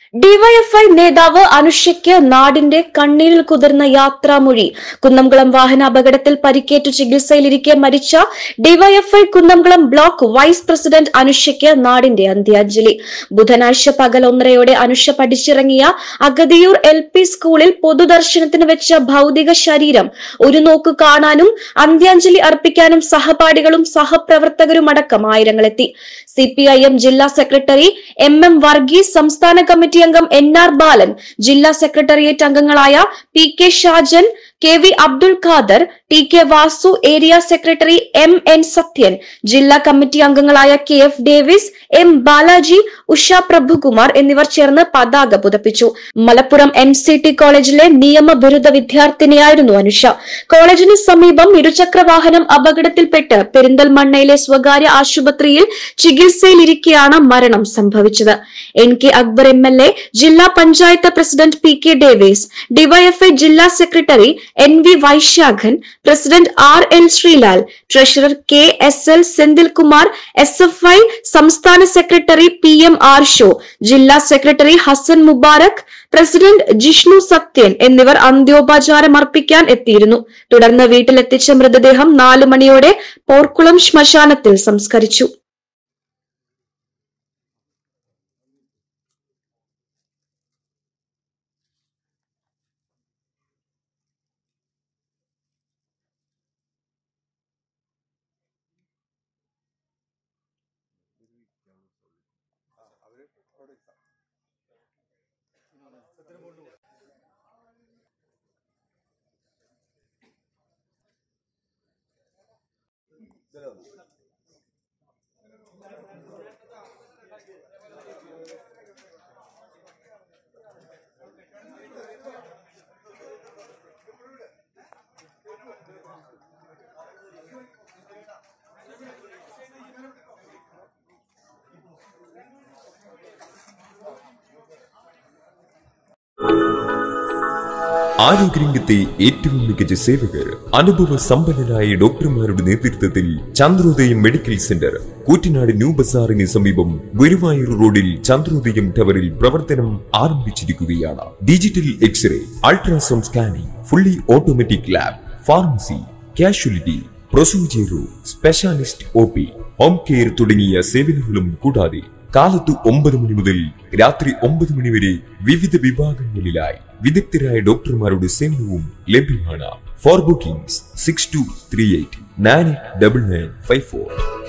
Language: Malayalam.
ഡിവൈഎഫ്ഐ നേതാവ് അനുഷയ്ക്ക് നാടിന്റെ കണ്ണീരിൽ കുതിർന്ന യാത്രാമൊഴി കുന്നംകുളം വാഹനാപകടത്തിൽ പരിക്കേറ്റു ചികിത്സയിലിരിക്കെ മരിച്ച DYFI Kunnamkulam block vice president അനുഷയ്ക്ക് നാടിന്റെ അന്ത്യാഞ്ജലി ബുധനാഴ്ച പകൽ ഒന്നരയോടെ അനുഷ പഠിച്ചിറങ്ങിയ അഗതിയൂർ എൽ പി സ്കൂളിൽ പൊതുദർശനത്തിന് വെച്ച ഭൗതിക ശരീരം ഒരു നോക്ക് കാണാനും അന്ത്യാഞ്ജലി അർപ്പിക്കാനും സഹപാഠികളും സഹപ്രവർത്തകരുമടക്കം ആയിരങ്ങളെത്തി സി പി ഐ എം ജില്ലാ സെക്രട്ടറി എം എം വർഗീസ് സംസ്ഥാന കമ്മിറ്റി അംഗം എൻ ആർ ബാലൻ ജില്ലാ സെക്രട്ടേറിയറ്റ് അംഗങ്ങളായ P K Shajan K V Abdul Khader T K Vasu area secretary M N Sathyan ജില്ലാ കമ്മിറ്റി അംഗങ്ങളായ K F Davis M Balaji Usha Prabhukumar എന്നിവർ ചേർന്ന് പതാക പുതപ്പിച്ചു മലപ്പുറം എൻ സി ടി കോളേജിലെ നിയമ ബിരുദ വിദ്യാർത്ഥിനിയായിരുന്നു അനുഷ കോളേജിന് സമീപം ഇരുചക്ര വാഹനം അപകടത്തിൽപ്പെട്ട് പെരിന്തൽമണ്ണയിലെ സ്വകാര്യ ആശുപത്രിയിൽ ചികിത്സയിലിരിക്കെയാണ് മരണം സംഭവിച്ചത് N K Akbar M L A ജില്ലാ panchayat president P K Davis DYFI ജില്ലാ secretary N V Vysakhan president R L Sreelal treasurer K S L Senthilkumar S F I സംസ്ഥാന secretary P M Arsho ജില്ലാ സെക്രട്ടറി ഹസൻ മുബാറക് പ്രസിഡന്റ് ജിഷ്ണു സത്യൻ എന്നിവർ അന്ത്യോപചാരം അർപ്പിക്കാൻ എത്തിയിരുന്നു തുടർന്ന് വീട്ടിലെത്തിച്ച മൃതദേഹം നാലു മണിയോടെ പോർക്കുളം ശ്മശാനത്തിൽ സംസ്കരിച്ചു ആരോഗ്യരംഗത്തെ ഏറ്റവും മികച്ച സേവകർ അനുഭവ സമ്പന്നരായ ഡോക്ടർമാരുടെ നേതൃത്വത്തിൽ Chandrodayam medical center Koottanad new ബസാറിന് സമീപം ഗുരുവായൂർ റോഡിൽ ചന്ദ്രോദയം ടവറിൽ പ്രവർത്തനം ആരംഭിച്ചിരിക്കുകയാണ് digital X ray ultrasound scanning fully automatic lab pharmacy casualty procedure room specialist O P home care തുടങ്ങിയ സേവനങ്ങളും കൂടാതെ കാലത്ത് ഒമ്പത് മണി മുതൽ രാത്രി ഒമ്പത് മണി വരെ വിവിധ വിഭാഗങ്ങളിലായി വിദഗ്ധരായ ഡോക്ടർമാരുടെ സേവനവും ലഭ്യമാണ് for bookings six two three eight nine eight double nine five four